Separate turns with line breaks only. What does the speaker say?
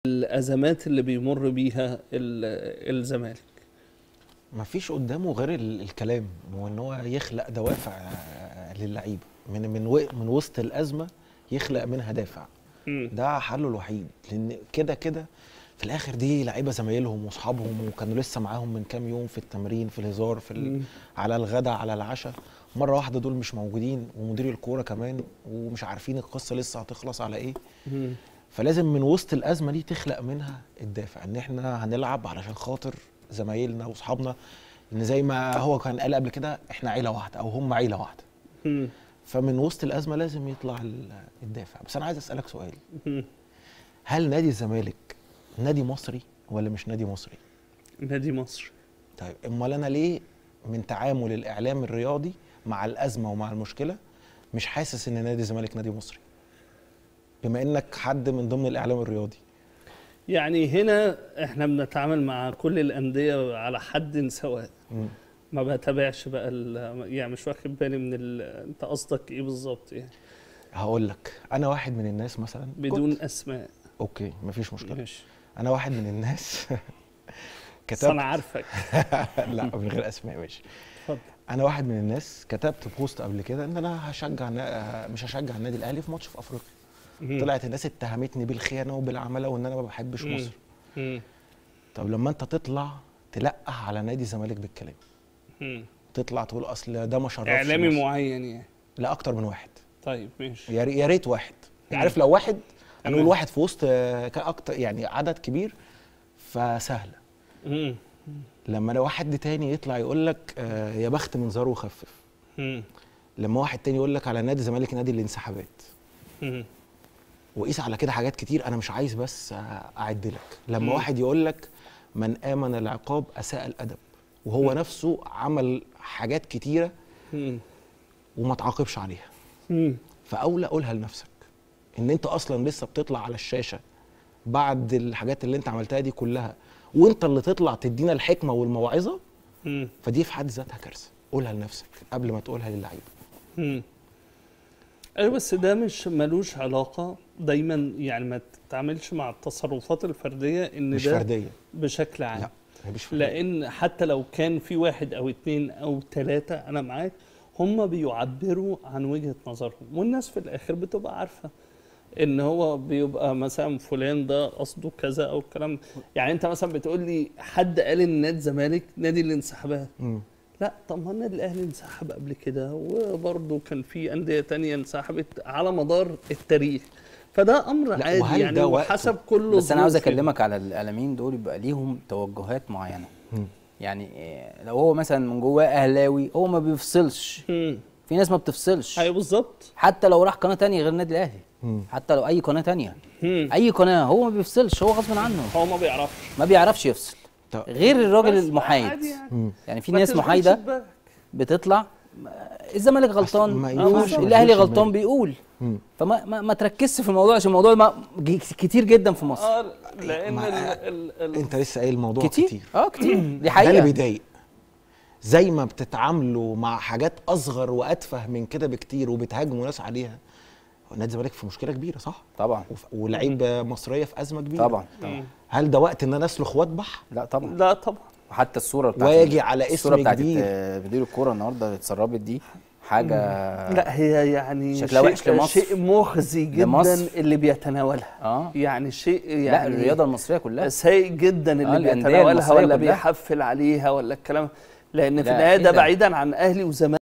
الازمات اللي بيمر بيها ال- الزمالك
ما فيش قدامه غير ال- الكلام وان هو يخلق دوافع آه، للعيبه من من و- من وسط الازمه يخلق منها دافع
مم.
ده حله الوحيد لان كده كده في الاخر دي لعيبه زمايلهم واصحابهم وكانوا لسه معاهم من كام يوم في التمرين في الهزار في ال...
مم.
على الغدا على العشاء مره واحده دول مش موجودين ومدير الكوره كمان ومش عارفين القصه لسه هتخلص على ايه
مم.
فلازم من وسط الازمه دي تخلق منها الدافع ان احنا هنلعب علشان خاطر زمايلنا واصحابنا ان زي ما هو كان قال قبل كده احنا عيله واحده او هم عيله واحده
مم.
فمن وسط الازمه لازم يطلع ال- الدافع بس انا عايز اسالك سؤال
مم.
هل نادي الزمالك نادي مصري ولا مش نادي مصري
نادي مصر
طيب امال انا ليه من تعامل الاعلام الرياضي مع الازمه ومع المشكله مش حاسس ان نادي الزمالك نادي مصري بما انك حد من ضمن الاعلام الرياضي
يعني هنا احنا بنتعامل مع كل الانديه على حد سواء
مم.
ما بتابعش بقى ال- يعني مش واخد بالي من ال... انت قصدك ايه بالظبط يعني
هقول لك انا واحد من الناس مثلا
بدون
كنت-
اسماء
اوكي مفيش مشكله
ماشي
انا واحد من الناس
بس انا
كتبت
عارفك
لا من غير اسماء ماشي
اتفضل
انا واحد من الناس كتبت بوست قبل كده ان انا هشجع نا- مش هشجع النادي الاهلي في ماتش في افريقيا
مم.
طلعت الناس اتهمتني بالخيانه وبالعماله وان انا ما بحبش
مم.
مصر
مم.
طب لما انت تطلع تلقح على نادي الزمالك بالكلام
مم.
تطلع تقول اصل ده ما شرفش
اعلامي
مصر.
معين يعني
لا اكتر من واحد
طيب ماشي
يا ري- يا ريت واحد
مم.
عارف لو واحد انا اقول
تمام.
واحد في وسط آه، كان اكتر يعني عدد كبير فسهله
مم.
لما لو واحد تاني يطلع يقول لك آه، يا بخت من زار وخفف
مم.
لما واحد تاني يقول لك على نادي الزمالك نادي الانسحابات
مم.
وقيس على كده حاجات كتير انا مش عايز بس آه، اعد لك لما
مم.
واحد يقول لك من امن العقاب اساء الادب وهو
مم.
نفسه عمل حاجات كتيره
مم.
وما تعاقبش عليها
مم.
فاولى قولها لنفسك ان انت اصلا لسه بتطلع على الشاشه بعد الحاجات اللي انت عملتها دي كلها وانت اللي تطلع تدينا الحكمه والموعظه
مم.
فدي في حد ذاتها كارثه قولها لنفسك قبل ما تقولها للعيبه
مم. ايوه بس ده مش ملوش علاقه دايما يعني ما تتعاملش مع التصرفات الفرديه ان
مش
ده
فرديه
بشكل عام
لا هي مش فرديه
لان حتى لو كان في واحد او اتنين او تلاتة انا معاك هم بيعبروا عن وجهة نظرهم والناس في الاخر بتبقى عارفة ان هو بيبقى مثلا فلان ده قصده كذا او الكلام ده. يعني انت مثلا بتقول لي حد قال ان نادي الزمالك نادي الانسحابات
مم.
لا طب ما النادي الاهلي انسحب قبل كده وبرضه كان في انديه تانية انسحبت على مدار التاريخ فده امر
لا،
عادي
وهل
يعني
ده وقته؟
وحسب كل
بس انا عاوز
ظروف يعني.
اكلمك على الاعلاميين دول يبقى ليهم توجهات معينه
مم.
يعني إيه، لو هو مثلا من جواه اهلاوي هو ما بيفصلش
مم.
في ناس ما بتفصلش
ايوه بالظبط
حتى لو راح قناه تانية غير النادي الاهلي
مم.
حتى لو اي قناه تانية
مم.
اي قناه هو ما بيفصلش هو غصب عنه
هو ما بيعرفش
ما بيعرفش يفصل
طب
غير الراجل
بس
المحايد
عادي يعني.
مم.
يعني في
ما
ناس
تشغلش
محايده
بالك.
بتطلع الزمالك غلطان
ما
أو
ينفعش ما
الاهلي
تشغلش
غلطان
بالك.
بيقول
مم.
فما ما, ما تركزش في الموضوع عشان الموضوع ما ج- كتير جدا في مصر
اه لان
ما-
ال ال ال
انت لسه قايل موضوع
كتير.
كتير,
اه كتير دي
ده اللي
حقيقه
بيضايق زي ما بتتعاملوا مع حاجات اصغر واتفه من كده بكتير وبتهاجموا ناس عليها هو نادي الزمالك في مشكله كبيره صح
طبعا
وف- ولعيبه مصريه في ازمه كبيره
طبعا طبعا
مم.
هل ده وقت ان انا اسلخ واذبح
لا طبعا
لا طبعا
وحتى الصوره بتاعت
واجي على اسم
الصوره بتاعت
كبير.
الت- مدير الكوره النهارده اللي اتسربت دي حاجه
لا هي يعني
شكلها
شيء-
وحش لمصر.
شيء مخزي جدا
لمصر.
اللي بيتناولها
اه
يعني شيء
لا
يعني
الرياضه المصريه كلها
سيء جدا اللي
آه، الأندية
بيتناولها
المصرية
ولا
كلها.
بيحفل عليها ولا الكلام لان في
لا،
النهايه
إيه
ده
ده؟
بعيدا عن اهلي وزمالك